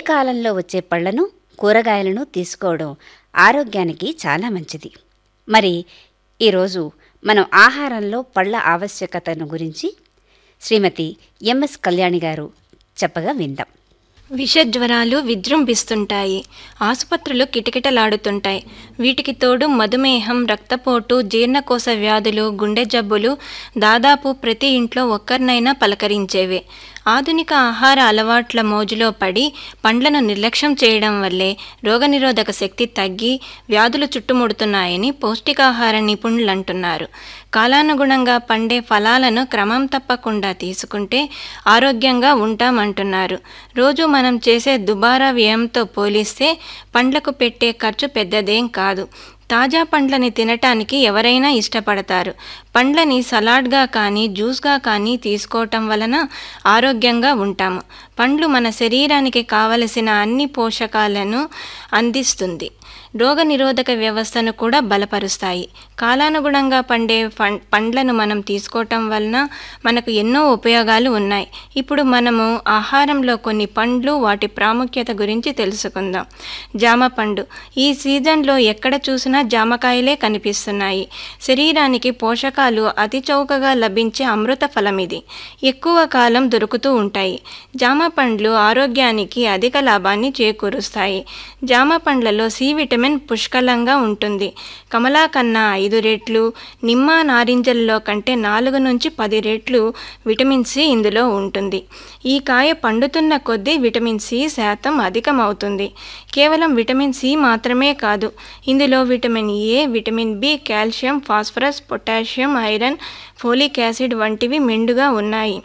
చలికాలంలో వచ్చే పళ్లను కూరగాయలను తీసుకోవడం ఆరోగ్యానికి చాలా మంచిది మరి ఈరోజు మనం ఆహారంలో పళ్ళ ఆవశ్యకతను గురించి శ్రీమతి ఎంఎస్ కళ్యాణి గారు చెప్పగా విందాం విషజ్వరాలు విజృంభిస్తుంటాయి ఆసుపత్రులు కిటకిటలాడుతుంటాయి వీటికి తోడు మధుమేహం రక్తపోటు జీర్ణకోశ వ్యాధులు గుండె జబ్బులు దాదాపు ప్రతి ఇంట్లో ఒక్కరినైనా పలకరించేవే ఆధునిక ఆహార అలవాట్ల మోజులో పడి పండ్లను నిర్లక్ష్యం చేయడం వల్లే రోగనిరోధక శక్తి తగ్గి వ్యాధులు చుట్టుముడుతున్నాయని పౌష్టికాహార నిపుణులు అంటున్నారు కాలానుగుణంగా పండే ఫలాలను క్రమం తప్పకుండా తీసుకుంటే ఆరోగ్యంగా ఉంటామంటున్నారు రోజు మనం చేసే దుబారా వ్యయంతో పోలిస్తే పండ్లకు పెట్టే ఖర్చు పెద్దదేం కాదు తాజా పండ్లని తినటానికి ఎవరైనా ఇష్టపడతారు పండ్లని సలాడ్గా కానీ జ్యూస్గా కానీ తీసుకోవటం వలన ఆరోగ్యంగా ఉంటాము పండ్లు మన శరీరానికి కావలసిన అన్ని పోషకాలను అందిస్తుంది రోగనిరోధక వ్యవస్థను కూడా బలపరుస్తాయి కాలానుగుణంగా పండే ఫం- పండ్లను మనం తీసుకోవటం వలన మనకు ఎన్నో ఉపయోగాలు ఉన్నాయి ఇప్పుడు మనము ఆహారంలో కొన్ని పండ్లు వాటి ప్రాముఖ్యత గురించి తెలుసుకుందాం జామ పండు ఈ సీజన్లో ఎక్కడ చూసినా జామకాయలే కనిపిస్తున్నాయి శరీరానికి పోషకాలు అతి చౌకగా లభించే అమృత ఫలం ఇది ఎక్కువ కాలం దొరుకుతూ ఉంటాయి జామ పండ్లు ఆరోగ్యానికి అధిక లాభాన్ని చేకూరుస్తాయి జామ పండ్లలో సి విటమిన్ పుష్కలంగా ఉంటుంది కమలా కన్నా ఐదు రెట్లు నిమ్మ నారింజల్లో కంటే నాలుగు నుంచి పది రెట్లు విటమిన్ సి ఇందులో ఉంటుంది ఈ కాయ పండుతున్న కొద్దీ విటమిన్ సి శాతం అధికమవుతుంది కేవలం విటమిన్ సి మాత్రమే కాదు ఇందులో vitamin A vitamin B calcium phosphorus potassium iron folic acid వంటివి మెండుగా ఉన్నాయి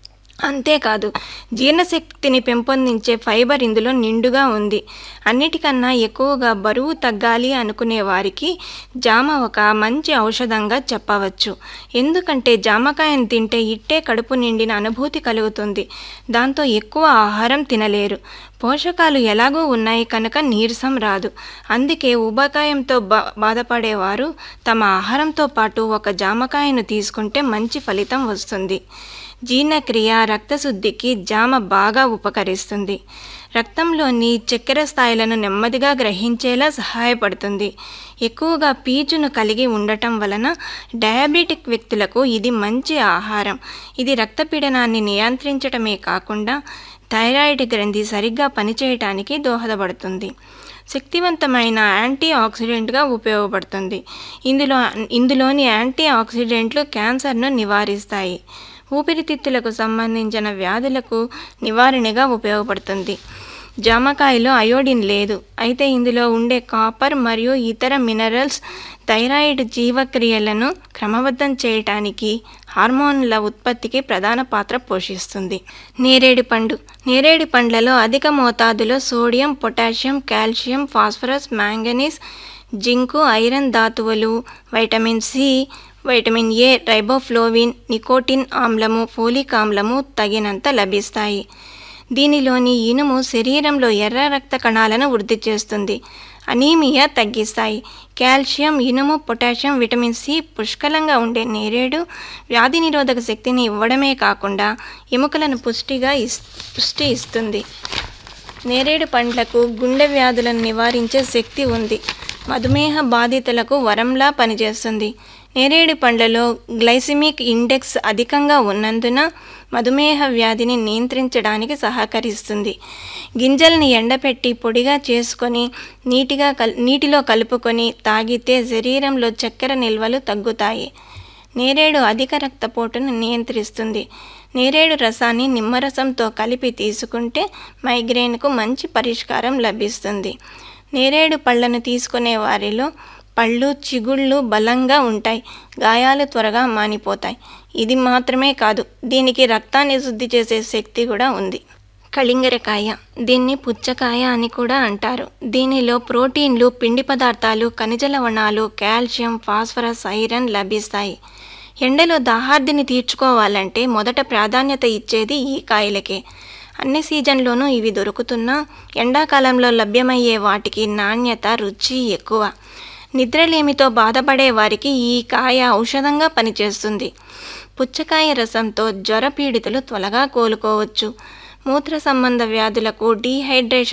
అంతేకాదు జీర్ణశక్తిని పెంపొందించే ఫైబర్ ఇందులో నిండుగా ఉంది అన్నిటికన్నా ఎక్కువగా బరువు తగ్గాలి అనుకునే వారికి జామ ఒక మంచి ఔషధంగా చెప్పవచ్చు ఎందుకంటే జామకాయను తింటే ఇట్టే కడుపు నిండిన అనుభూతి కలుగుతుంది దాంతో ఎక్కువ ఆహారం తినలేరు పోషకాలు ఎలాగో ఉన్నాయి కనుక నీరసం రాదు అందుకే ఊబకాయంతో బా బాధపడేవారు తమ ఆహారంతో పాటు ఒక జామకాయను తీసుకుంటే మంచి ఫలితం వస్తుంది జీర్ణక్రియ రక్తశుద్ధికి జామ బాగా ఉపకరిస్తుంది రక్తంలోని చక్కెర స్థాయిలను నెమ్మదిగా గ్రహించేలా సహాయపడుతుంది ఎక్కువగా పీచును కలిగి ఉండటం వలన డయాబెటిక్ వ్యక్తులకు ఇది మంచి ఆహారం ఇది రక్తపీడనాన్ని నియంత్రించటమే కాకుండా థైరాయిడ్ గ్రంథి సరిగ్గా పనిచేయటానికి దోహదపడుతుంది శక్తివంతమైన యాంటీ ఆక్సిడెంట్గా ఉపయోగపడుతుంది ఇందులో ఇందులోని యాంటీ ఆక్సిడెంట్లు క్యాన్సర్ను నివారిస్తాయి ఊపిరితిత్తులకు సంబంధించిన వ్యాధులకు నివారణగా ఉపయోగపడుతుంది జామకాయలో అయోడిన్ లేదు అయితే ఇందులో ఉండే కాపర్ మరియు ఇతర మినరల్స్ థైరాయిడ్ జీవక్రియలను క్రమబద్ధం చేయటానికి హార్మోన్ల ఉత్పత్తికి ప్రధాన పాత్ర పోషిస్తుంది నేరేడు పండు నేరేడు పండ్లలో అధిక మోతాదులో sodium potassium calcium phosphorus manganese zinc iron ధాతువులు vitamin C vitamin A riboflavin nicotine ఆమ్లము ఫోలిక్ ఆమ్లము తగినంత లభిస్తాయి దీనిలోని ఇనుము శరీరంలో ఎర్ర రక్త కణాలను వృద్ధి చేస్తుంది అనీమియా తగ్గిస్తాయి కాల్షియం ఇనుము పొటాషియం విటమిన్ సి పుష్కలంగా ఉండే నేరేడు వ్యాధి నిరోధక శక్తిని ఇవ్వడమే కాకుండా ఎముకలను పుష్టిగా ఇస్ పుష్టి ఇస్తుంది నేరేడు పండ్లకు గుండె వ్యాధులను నివారించే శక్తి ఉంది మధుమేహ బాధితులకు వరంలా పనిచేస్తుంది నేరేడు పండ్లలో గ్లైసిమిక్ ఇండెక్స్ అధికంగా ఉన్నందున మధుమేహ వ్యాధిని నియంత్రించడానికి సహకరిస్తుంది గింజల్ని ఎండపెట్టి పొడిగా చేసుకొని నీటిగా కల్ నీటిలో కలుపుకొని తాగితే శరీరంలో చక్కెర నిల్వలు తగ్గుతాయి నేరేడు అధిక రక్తపోటును నియంత్రిస్తుంది నేరేడు రసాన్ని నిమ్మరసంతో కలిపి తీసుకుంటే మైగ్రేన్కు మంచి పరిష్కారం లభిస్తుంది నేరేడు పళ్ళను తీసుకునే వారిలో పళ్ళు చిగుళ్ళు బలంగా ఉంటాయి గాయాలు త్వరగా మానిపోతాయి ఇది మాత్రమే కాదు దీనికి రక్తాన్ని శుద్ధి చేసే శక్తి కూడా ఉంది కలింగరకాయ దీన్ని పుచ్చకాయ అని కూడా అంటారు దీనిలో ప్రోటీన్లు పిండి పదార్థాలు ఖనిజ లవణాలు కాల్షియం ఫాస్ఫరస్ ఐరన్ లభిస్తాయి ఎండలో దాహార్దిని తీర్చుకోవాలంటే మొదట ప్రాధాన్యత ఇచ్చేది ఈ కాయలకే అన్ని సీజన్లోనూ ఇవి దొరుకుతున్నా ఎండాకాలంలో లభ్యమయ్యే వాటికి నాణ్యత రుచి ఎక్కువ నిద్రలేమితో బాధపడే వారికి ఈ కాయ ఔషధంగా పనిచేస్తుంది పుచ్చకాయ రసంతో జ్వర పీడితులు త్వరగా కోలుకోవచ్చు మూత్ర సంబంధ వ్యాధులకు డీహైడ్రేషన్